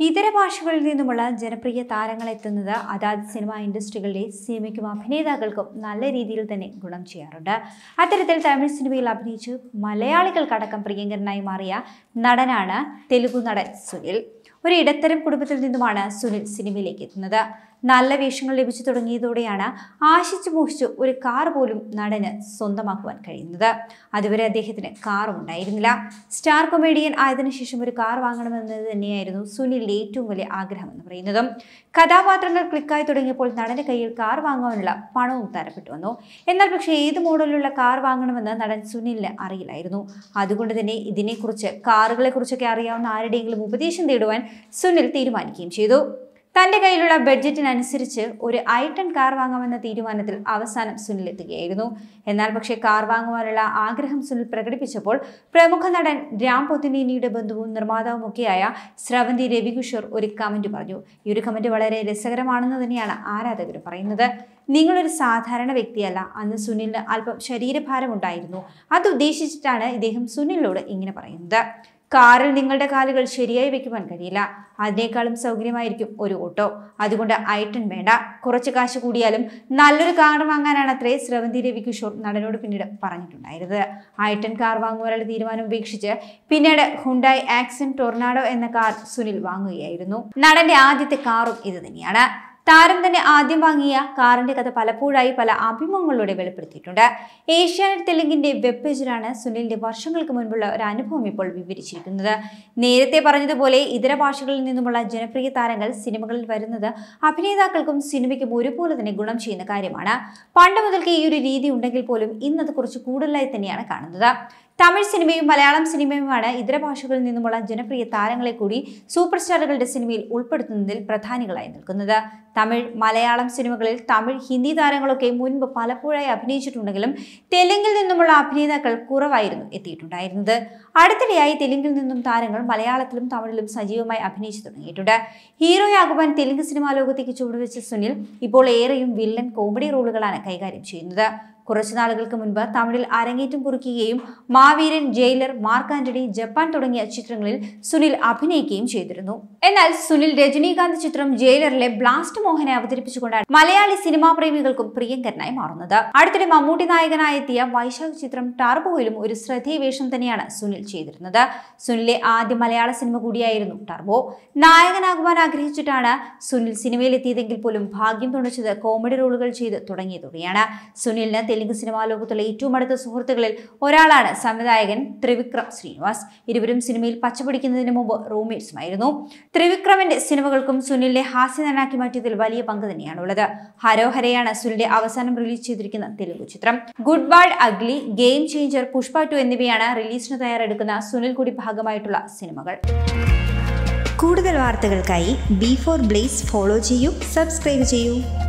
ഇതര ഭാഷകളിൽ നിന്നുമുള്ള ജനപ്രിയ താരങ്ങളെത്തുന്നത് അതാത് സിനിമാ ഇൻഡസ്ട്രികളിലെ സിനിമയ്ക്കും അഭിനേതാക്കൾക്കും നല്ല രീതിയിൽ തന്നെ ഗുണം ചെയ്യാറുണ്ട് അത്തരത്തിൽ തമിഴ് സിനിമയിൽ അഭിനയിച്ച് മലയാളികൾക്കടക്കം പ്രിയങ്കരനായി മാറിയ നടനാണ് തെലുഗു നടൻ സുനിൽ ഒരു ഇടത്തരം കുടുംബത്തിൽ നിന്നുമാണ് സുനിൽ സിനിമയിലേക്ക് എത്തുന്നത് നല്ല വേഷങ്ങൾ ലഭിച്ചു തുടങ്ങിയതോടെയാണ് ആശിച്ചു മോഹിച്ചു ഒരു കാർ പോലും നടന് സ്വന്തമാക്കുവാൻ കഴിയുന്നത് അതുവരെ അദ്ദേഹത്തിന് കാറും ഉണ്ടായിരുന്നില്ല സ്റ്റാർ കൊമേഡിയൻ ആയതിനു ശേഷം ഒരു കാർ വാങ്ങണമെന്നത് തന്നെയായിരുന്നു സുനിലിന്റെ ഏറ്റവും വലിയ ആഗ്രഹം എന്ന് പറയുന്നതും കഥാപാത്രങ്ങൾ ക്ലിക്കായി തുടങ്ങിയപ്പോൾ നടന്റെ കയ്യിൽ കാർ വാങ്ങാനുള്ള പണവും തരപ്പെട്ടു വന്നു എന്നാൽ പക്ഷേ ഏത് മോഡലിലുള്ള കാർ വാങ്ങണമെന്ന് നടൻ സുനിലിന് അറിയില്ലായിരുന്നു അതുകൊണ്ട് തന്നെ ഇതിനെക്കുറിച്ച് കാറുകളെ കുറിച്ചൊക്കെ അറിയാവുന്ന ആരുടെയെങ്കിലും ഉപദേശം തേടുവാൻ സുനിൽ തീരുമാനിക്കുകയും ചെയ്തു തന്റെ കയ്യിലുള്ള ബഡ്ജറ്റിനനുസരിച്ച് ഒരു ഐട്ടൺ കാർ വാങ്ങാമെന്ന തീരുമാനത്തിൽ അവസാനം സുനിൽ എത്തുകയായിരുന്നു എന്നാൽ പക്ഷേ കാർ വാങ്ങുവാനുള്ള ആഗ്രഹം സുനിൽ പ്രകടിപ്പിച്ചപ്പോൾ പ്രമുഖ നടൻ രാം പൊത്തിനേനിയുടെ ബന്ധുവും നിർമ്മാതാവുമൊക്കെയായ സ്രവന്തി രവികിഷോർ ഒരു കമന്റ് പറഞ്ഞു ഈ ഒരു കമന്റ് വളരെ രസകരമാണെന്ന് തന്നെയാണ് ആരാധകർ പറയുന്നത് നിങ്ങളൊരു സാധാരണ വ്യക്തിയല്ല അന്ന് സുനിലിന് അല്പം ശരീരഭാരം ഉണ്ടായിരുന്നു അത് ഉദ്ദേശിച്ചിട്ടാണ് ഇദ്ദേഹം സുനിലിനോട് ഇങ്ങനെ പറയുന്നത് കാറിൽ നിങ്ങളുടെ കാലുകൾ ശരിയായി വെക്കുവാൻ കഴിയില്ല അതിനേക്കാളും സൗകര്യമായിരിക്കും ഒരു ഓട്ടോ അതുകൊണ്ട് ഐട്ടൺ വേണ്ട കുറച്ച് കാശ് കൂടിയാലും നല്ലൊരു കാർ വാങ്ങാനാണ് അത്രേ സ്രവന്തി രവികിഷോർ നടനോട് പിന്നീട് പറഞ്ഞിട്ടുണ്ടായിരുന്നത് ഐട്ടൺ കാർ വാങ്ങുവാനുള്ള തീരുമാനം ഉപേക്ഷിച്ച് പിന്നീട് ഹുണ്ടായി ആക്സൻ ടൊർണാഡോ എന്ന കാർ സുനിൽ വാങ്ങുകയായിരുന്നു നടന്റെ ആദ്യത്തെ കാറും ഇത് തന്നെയാണ് താരം തന്നെ ആദ്യം വാങ്ങിയ കാറിന്റെ കഥ പലപ്പോഴായി പല അഭിമുഖങ്ങളിലൂടെ വെളിപ്പെടുത്തിയിട്ടുണ്ട് ഏഷ്യാനെറ്റ് തെലുങ്കിന്റെ വെബ് പേജിലാണ് സുനിലിന്റെ വർഷങ്ങൾക്ക് മുൻപുള്ള ഒരു അനുഭവം ഇപ്പോൾ വിവരിച്ചിരിക്കുന്നത് നേരത്തെ പറഞ്ഞതുപോലെ ഇതര ഭാഷകളിൽ നിന്നുമുള്ള ജനപ്രിയ താരങ്ങൾ സിനിമകളിൽ വരുന്നത് അഭിനേതാക്കൾക്കും സിനിമയ്ക്കും ഒരുപോലെ തന്നെ ഗുണം ചെയ്യുന്ന കാര്യമാണ് പണ്ട് മുതൽക്ക് ഈ ഒരു രീതി ഉണ്ടെങ്കിൽ പോലും ഇന്നത് കുറച്ച് കൂടുതലായി തന്നെയാണ് കാണുന്നത് തമിഴ് സിനിമയും മലയാളം സിനിമയുമാണ് ഇതര ഭാഷകളിൽ നിന്നുമുള്ള ജനപ്രിയ താരങ്ങളെ കൂടി സൂപ്പർ സ്റ്റാറുകളുടെ സിനിമയിൽ ഉൾപ്പെടുത്തുന്നതിൽ പ്രധാനികളായി നിൽക്കുന്നത് തമിഴ് മലയാളം സിനിമകളിൽ തമിഴ് ഹിന്ദി താരങ്ങളൊക്കെ മുൻപ് പലപ്പോഴായി അഭിനയിച്ചിട്ടുണ്ടെങ്കിലും തെലുങ്കിൽ നിന്നുമുള്ള അഭിനേതാക്കൾ കുറവായിരുന്നു എത്തിയിട്ടുണ്ടായിരുന്നത് അടുത്തിടെയായി തെലുങ്കിൽ നിന്നും താരങ്ങൾ മലയാളത്തിലും തമിഴിലും സജീവമായി അഭിനയിച്ചു തുടങ്ങിയിട്ടുണ്ട് ഹീറോയാകുവാൻ തെലുങ്ക് സിനിമാ ലോകത്തേക്ക് ചുവടുവെച്ച സുനിൽ ഇപ്പോൾ ഏറെയും വില്ലൻ കോമഡി റോളുകളാണ് കൈകാര്യം ചെയ്യുന്നത് കുറച്ചു നാളുകൾക്ക് മുൻപ് തമിഴിൽ അരങ്ങേറ്റം കുറിക്കുകയും Maaveeran Jailer Mark Antony Japan തുടങ്ങിയ ചിത്രങ്ങളിൽ സുനിൽ അഭിനയിക്കുകയും ചെയ്തിരുന്നു എന്നാൽ സുനിൽ രജനീകാന്ത് ചിത്രം ജയിലറിലെ ബ്ലാസ്റ്റ് മോഹനെ അവതരിപ്പിച്ചുകൊണ്ടാണ് മലയാളി സിനിമാ പ്രേമികൾക്കും പ്രിയങ്കരനായി മാറുന്നത് അടുത്തിടെ മമ്മൂട്ടി നായകനായി എത്തിയ വൈശാഖ് ചിത്രം ടർബോയിലും ഒരു ശ്രദ്ധേയ വേഷം തന്നെയാണ് സുനിൽ ചെയ്തിരുന്നത് സുനിലെ ആദ്യ മലയാള സിനിമ കൂടിയായിരുന്നു ടർബോ നായകനാകുവാൻ ആഗ്രഹിച്ചിട്ടാണ് സുനിൽ സിനിമയിലെത്തിയതെങ്കിൽ പോലും ഭാഗ്യം തുണച്ചത് കോമഡി റോളുകൾ ചെയ്ത് തുടങ്ങിയതോടെയാണ് സുനിലിന് തെലുങ്ക് സിനിമാ ലോകത്തുള്ള ഏറ്റവും അടുത്ത സുഹൃത്തുക്കളിൽ ഒരാളാണ് സംവിധായകൻ ത്രിവിക്രം ശ്രീനിവാസ് ഇരുവരും സിനിമയിൽ പച്ചപിടിക്കുന്നതിന് മുമ്പ് റൂംമേറ്റ്സുമായിരുന്നു ത്രിവിക്രമിന്റെ സിനിമകൾക്കും സുനിലിനെ ഹാസ്യനടനാക്കി മാറ്റിയതിൽ വലിയ പങ്ക് തന്നെയാണുള്ളത് ഹരോ ഹരയാണ് സുനിലിന്റെ അവസാനം റിലീസ് ചെയ്തിരിക്കുന്ന തെലുഗു ചിത്രം good bad ugly game changer Pushpa two എന്നിവയാണ് റിലീസിന് തയ്യാറെടുക്കുന്ന സുനിൽ കൂടി ഭാഗമായിട്ടുള്ള സിനിമകൾ കൂടുതൽ വാർത്തകൾക്കായി ബി ഫോർ ബ്ലേസ് ഫോളോ ചെയ്യൂ സബ്സ്ക്രൈബ് ചെയ്യൂ